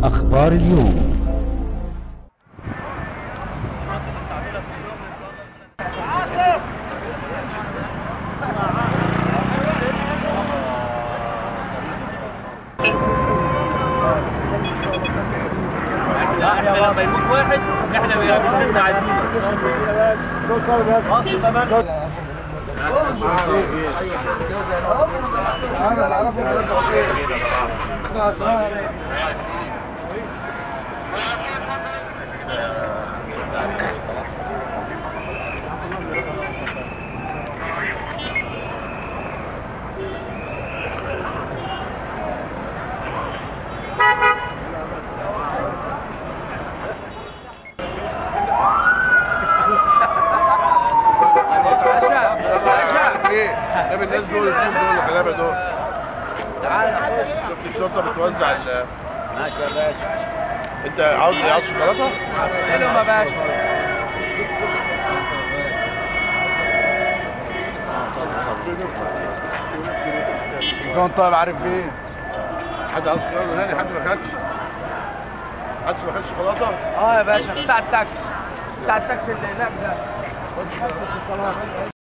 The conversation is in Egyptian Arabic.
أخبار اليوم لا احنا لما يموت واحد احنا بنكون عايزين اصل كمان انا اللي اعرفه ايه جاب الناس دول الاثنين دول الغلابه دول تعالى شفت الشرطه بتوزع ال ماشي يا باشا انت عاوز ايه عاوز شوكولاته؟ حلو يا باشا زون طيب عارف فين حد عاوز شوكولاته تاني حد ما خدش حد ما خدش شوكولاته؟ اه يا باشا بتاع التاكسي بتاع التاكسي اللي هناك ده